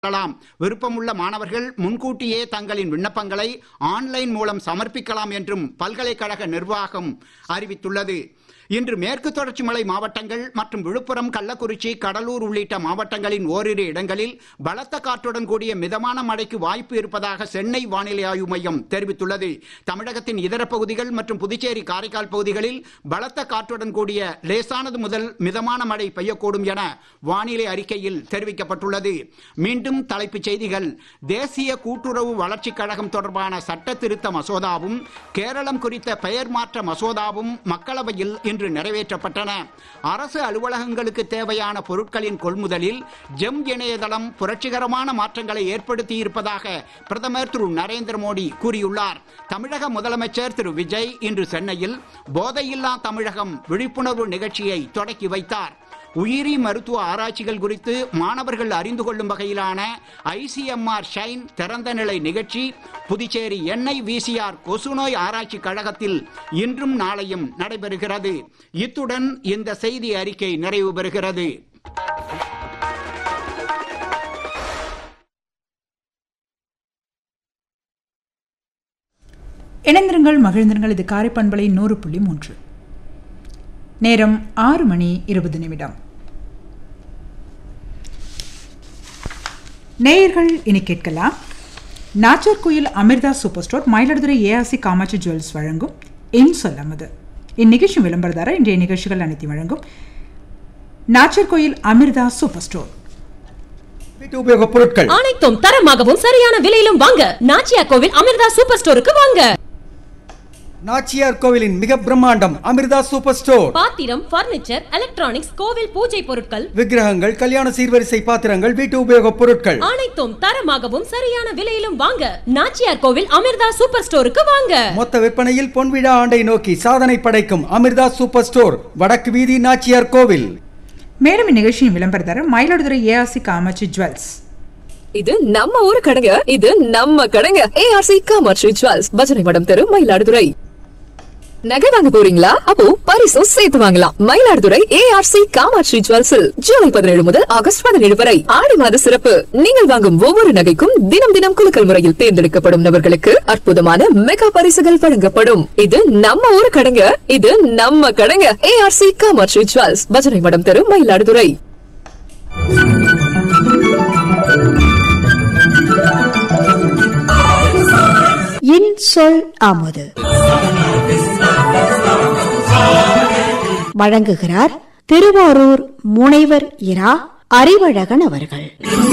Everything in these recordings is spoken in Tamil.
கொள்ளலாம் விருப்பமுள்ள மாணவர்கள் முன்கூட்டியே தங்களின் விண்ணப்பங்களை ஆன்லைன் மூலம் சமர்ப்பிக்கலாம் என்றும் பல்கலைக்கழக நிர்வாகம் அறிவித்துள்ளது இன்று மேற்கு தொடர்ச்சி மலை மாவட்டங்கள் மற்றும் விழுப்புரம் கள்ளக்குறிச்சி கடலூர் உள்ளிட்ட மாவட்டங்களின் ஓரிரு இடங்களில் பலத்த காற்றுடன் கூடிய மிதமான மழைக்கு வாய்ப்பு இருப்பதாக சென்னை வானிலை ஆய்வு மையம் தெரிவித்துள்ளது தமிழகத்தின் இதர பகுதிகள் மற்றும் புதுச்சேரி காரைக்கால் பகுதிகளில் பலத்த காற்றுடன் கூடிய லேசானது முதல் மிதமான மழை பெய்யக்கூடும் என வானிலை அறிக்கையில் தெரிவிக்கப்பட்டுள்ளது மீண்டும் தலைப்புச் செய்திகள் தேசிய கூட்டுறவு வளர்ச்சிக் கழகம் தொடர்பான சட்ட திருத்த மசோதாவும் கேரளம் குறித்த பெயர் மாற்ற மசோதாவும் மக்களவையில் இன்று நிறைவேற்றப்பட்டன அரசு அலுவலகங்களுக்கு தேவையான பொருட்களின் கொள்முதலில் ஜெம் இணையதளம் புரட்சிகரமான மாற்றங்களை ஏற்படுத்தி இருப்பதாக பிரதமர் திரு நரேந்திர மோடி கூறியுள்ளார் தமிழக முதலமைச்சர் திரு விஜய் இன்று சென்னையில் போதையில்லா தமிழகம் விழிப்புணர்வு நிகழ்ச்சியை தொடக்கி வைத்தார் உயிரி மருத்துவ ஆராய்ச்சிகள் குறித்து மாணவர்கள் அறிந்து கொள்ளும் வகையிலான ஐசிஎம்ஆர் ஷைன் திறந்த நிலை நிகழ்ச்சி புதுச்சேரி எண்ணெய் விசிஆர் கொசுநோய் ஆராய்ச்சி கழகத்தில் இன்றும் நாளையும் நடைபெறுகிறது இத்துடன் இந்த செய்தி அறிக்கை நிறைவு பெறுகிறது இணைந்திருங்கள் மகிழ்ந்திருங்கள் இது காரைப்பண்பலை நூறு புள்ளி மூன்று நேரம் ஆறு மணி இருபது நிமிடம் நேயர்கள் இனி கேட்கலாம் Nachiyar Koil Amirtha super store Mayiladuthurai ARC Kamatchi jewels வழங்கும் என் சொல்லமது இந்நிகழ்ச்சி விளம்பரதார இன்றைய நிகழ்ச்சிகள் அனைத்தையும் வழங்கும் நாச்சர் கோயில் அமிர்தா சூப்பர் ஸ்டோர் வீட்டு உபயோகப் பொருட்கள் அனைத்தும் தரமாகவும் சரியான விலையிலும் வாங்க நாச்சியா கோவில் அமிர்தா சூப்பர் ஸ்டோருக்கு வாங்க நாச்சியார் கோவிலின் மிக பிரம்மாண்டம் அமிர்தா சூப்பர் ஸ்டோர் பாத்திரம் பர்னிச்சர் எலக்ட்ரானிக்ஸ் கோவில் பூஜை பொருட்கள் விக்கிரகங்கள் கல்யாண சீர்வரிசை பாத்திரங்கள் வீட்டு உபயோகப் பொருட்கள் அனைத்தும் தரமாகவும் சரியான விலையிலும் வாங்க நாச்சியார் கோவில் அமிர்தா சூப்பர் ஸ்டோருக்கு வாங்க மொத்த விற்பனையில் பொன்விழா ஆண்டை நோக்கி சாதனை படைக்கும் அமிர்தா சூப்பர் ஸ்டோர் வடக்கு வீதி நாச்சியார் கோவில் மேலும் இந்நிகழ்ச்சியின் விளம்பரதார மயிலாடுதுறை ஏஆர்சி காமாட்சி ஜுவல்ஸ் இது நம்ம ஊரு கடைங்க இது நம்ம கடைங்க ஏஆர்சி காமர்ஷி ஜுவல்ஸ் பஜனை மடம் தெரு மயிலாடுதுறை நகை வாங்க போறீங்களா அப்போ பரிசும் சேர்த்து வாங்கலாம் மயிலாடுதுறை ஏஆர்சி காமாட்சி ஜுவல்ஸில் ஜூலை பதினேழு முதல் ஆகஸ்ட் பதினேழு வரை ஆடி மாத சிறப்பு நீங்கள் வாங்கும் ஒவ்வொரு நகைக்கும் தினம் தினம் குலுக்கல் முறையில் தேர்ந்தெடுக்கப்படும் நபர்களுக்கு அற்புதமான மெகா பரிசுகள் வழங்கப்படும் இது நம்ம ஊரு கடைங்க இது நம்ம கடைங்க ஏஆர்சி காமர்ஷி ஜுவல்ஸ் பஜனை மடம் தெரு மயிலாடுதுறை இன் சொல் அமுது வழங்குகிறார் திருவாரூர் முனைவர் இரா அறிவழகன் அவர்கள்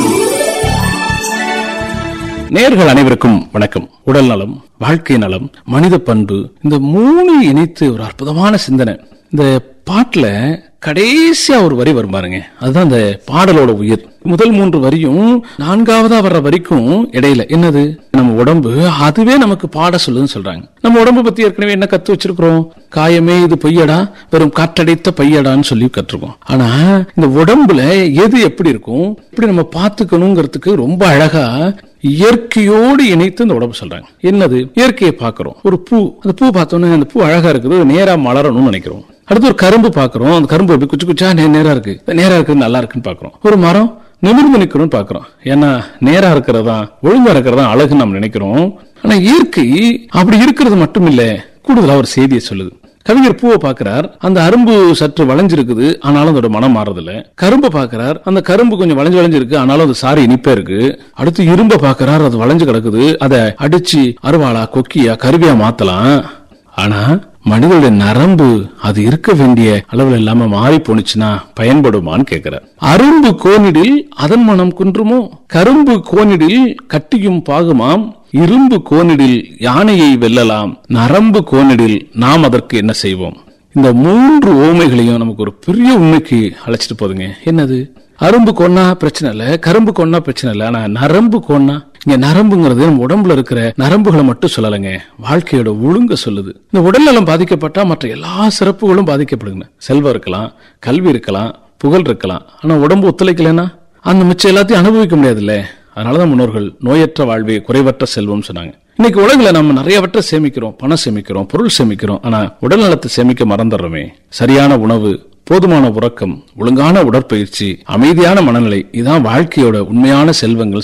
நேர்கள் அனைவருக்கும் வணக்கம் உடல் நலம் வாழ்க்கை நலம் மனித பண்பு இந்த மூணு இணைத்து ஒரு அற்புதமான சிந்தனை இந்த பாட்டுல கடைசியா ஒரு வரி வரும் பாருங்க அதுதான் அந்த பாடலோட உயிர் முதல் மூன்று வரியும் நான்காவதா வர்ற வரைக்கும் இடையில என்னது நம்ம உடம்பு அதுவே நமக்கு பாட சொல்லுதுன்னு சொல்றாங்க நம்ம உடம்பு பத்தி ஏற்கனவே என்ன கத்து வச்சிருக்கிறோம் காயமே இது பொய்யடா வெறும் காற்றடைத்த பையடான்னு சொல்லி கற்றுருக்கோம் ஆனா இந்த உடம்புல எது எப்படி இருக்கும் எப்படி நம்ம பார்த்துக்கணுங்கிறதுக்கு ரொம்ப அழகா இயற்கையோடு இணைத்து இந்த உடம்பு சொல்றாங்க என்னது இயற்கையை பார்க்கிறோம் ஒரு பூ அந்த பூ பார்த்தோன்னே அந்த பூ அழகா இருக்குது நேரா மலரணும்னு நினைக்கிறோம் அடுத்து ஒரு கரும்பு பார்க்கிறோம் அந்த கரும்பு எப்படி குச்சி குச்சா நே- நேரா இருக்கு நேரா இருக்குது நல்லா இருக்குன்னு பார்க்கிறோம் ஒரு மரம் நிமிர்ந்து நிக்கணும்னு பார்க்கிறோம் ஏன்னா நேரா இருக்கிறதா ஒழுங்கா இருக்கிறதா அழகுன்னு நம்ம நினைக்கிறோம் ஆனா இயற்கை அப்படி இருக்கிறது மட்டும் இல்ல கூடுதலா ஒரு செய்தியை சொல்லுது கவிஞர் பூவை பார்க்கிறார் அந்த அரும்பு சற்று வளைஞ்சிருக்குது ஆனாலும் அதோட மனம் மாறதில்ல கரும்பை பார்க்கிறார் அந்த கரும்பு கொஞ்சம் வளைஞ்சு வளைஞ்சிருக்கு ஆனாலும் அது சாரி இனிப்பா இருக்கு அடுத்து இரும்பை பார்க்கிறார் அது வளைஞ்சு கிடக்குது அதை அடிச்சு அருவாளா கொக்கியா கருவியா மாத்தலாம் ஆனா மனிதனுடைய நரம்பு அது இருக்க வேண்டிய அளவுல இல்லாம மாறி போனுச்சுன்னா பயன்படுமான்னு கேக்குறார் அரும்பு கோணிடில் அதன் மனம் குன்றுமோ கரும்பு கோணிடில் கட்டியும் பாகுமாம் இரும்பு கோணிடில் யானையை வெல்லலாம் நரம்பு கோணிடில் நாம் அதற்கு என்ன செய்வோம் இந்த மூன்று ஓமைகளையும் நமக்கு ஒரு பெரிய உண்மைக்கு அழைச்சிட்டு போதுங்க என்னது அரும்பு கொன்னா பிரச்சனை இல்ல கரும்பு கொன்னா பிரச்சனை இல்ல ஆனா நரம்பு கொன்னா இங்க நரம்புங்கிறது நம்ம உடம்புல இருக்கிற நரம்புகளை மட்டும் சொல்லலைங்க வாழ்க்கையோட ஒழுங்க சொல்லுது இந்த உடல்நலம் பாதிக்கப்பட்டா மற்ற எல்லா சிறப்புகளும் பாதிக்கப்படுங்க செல்வம் இருக்கலாம் கல்வி இருக்கலாம் புகழ் இருக்கலாம் ஆனா உடம்பு ஒத்துழைக்கலைன்னா அந்த மிச்சம் எல்லாத்தையும் அனுபவிக்க முடியாதுல்ல அதனாலதான் முன்னோர்கள் நோயற்ற வாழ்வே குறைவற்ற செல்வம் சொன்னாங்க இன்னைக்கு உலகில நம்ம நிறையவற்றை சேமிக்கிறோம் பணம் சேமிக்கிறோம் பொருள் சேமிக்கிறோம் ஆனா உடல் நலத்தை சேமிக்க மறந்துடுறோமே சரியான உணவு போதுமான உறக்கம் ஒழுங்கான உடற்பயிற்சி அமைதியான மனநிலை இதான் வாழ்க்கையோட உண்மையான செல்வங்கள்